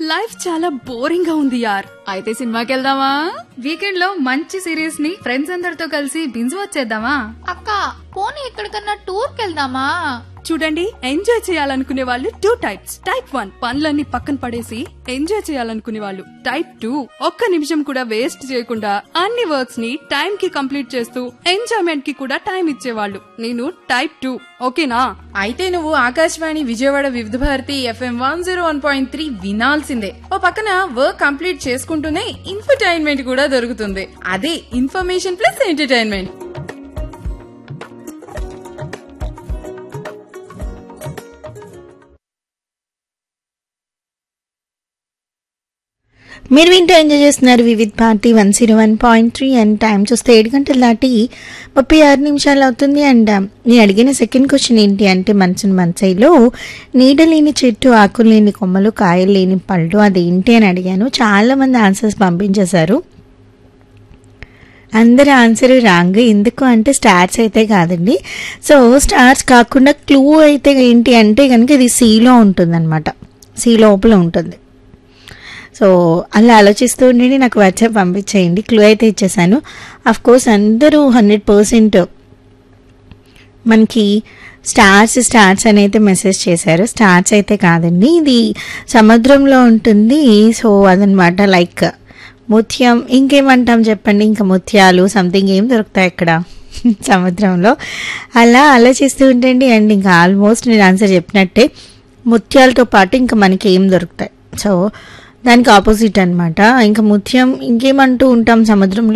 life చాలా boring గా ఉంది యార్ అయితే సినిమాకి వెళ్దామా వీకెండ్ లో మంచి సిరీస్ ని ఫ్రెండ్స్ అందరితో కలిసి బింజ్ వచ్చేద్దామా అక్క పోనీ ఎక్కడికన్నా టూర్కి వెళ్దామా చూడండి ఎంజాయ్ చేయాలనుకునే వాళ్ళు టూ టైప్స్ టైప్ వన్ పనులన్నీ పక్కన పడేసి ఎంజాయ్ చేయాలనుకునే వాళ్ళు టైప్ టూ ఒక్క నిమిషం కూడా వేస్ట్ చేయకుండా అన్ని వర్క్స్ ని టైం కి కంప్లీట్ చేస్తూ ఎంజాయ్మెంట్ కి కూడా టైం ఇచ్చేవాళ్ళు నేను టైప్ టూ ఓకేనా అయితే నువ్వు Akashvani Vijayawada Vividh Bharati FM one zero one point three వినాల్సిందే ఓ పక్కన వర్క్ కంప్లీట్ చేసుకుంటూనే ఇన్ఫర్టైన్మెంట్ కూడా దొరుకుతుంది అదే ఇన్ఫర్మేషన్ ప్లస్ ఎంటర్టైన్మెంట్ మీరు వింటూ ఎంజాయ్ చేస్తున్నారు Vividh Bharati one zero one point three and time చూస్తే ఏడు గంటలు దాటి ముప్పై ఆరు నిమిషాలు అవుతుంది అండ్ నేను అడిగిన సెకండ్ క్వశ్చన్ ఏంటి అంటే మనసుని మనసైలో నీడ లేని చెట్టు ఆకులు లేని కొమ్మలు కాయలు లేని పళ్ళు అదేంటి అని అడిగాను చాలా మంది ఆన్సర్స్ పంపించేశారు అందరి ఆన్సర్ రాంగ్ ఎందుకు అంటే స్టార్స్ అయితే కాదండి సో స్టార్స్ కాకుండా క్లూ అయితే ఏంటి అంటే కనుక ఇది సీలో ఉంటుందన్నమాట సీ లోపల ఉంటుంది సో అలా ఆలోచిస్తూ ఉండండి నాకు వాట్సాప్ పంపించేయండి క్లూ అయితే ఇచ్చేసాను అఫ్ కోర్స్ అందరూ హండ్రెడ్ పర్సెంట్ మనకి స్టార్స్ స్టార్స్ అని అయితే మెసేజ్ చేశారు స్టార్స్ అయితే కాదండి ఇది సముద్రంలో ఉంటుంది సో అదనమాట లైక్ ముత్యం ఇంకేమంటాం చెప్పండి ఇంకా ముత్యాలు సంథింగ్ ఏం దొరుకుతాయి ఇక్కడ సముద్రంలో అలా ఆలోచిస్తూ ఉంటండి అండ్ ఇంకా ఆల్మోస్ట్ నేను ఆన్సర్ చెప్పినట్టే ముత్యాలతో పాటు ఇంకా మనకి ఏం దొరుకుతాయి సో దానికి ఆపోజిట్ అన్నమాట ఇంకా ముత్యం ఇంకేమంటూ ఉంటాం సముద్రంలో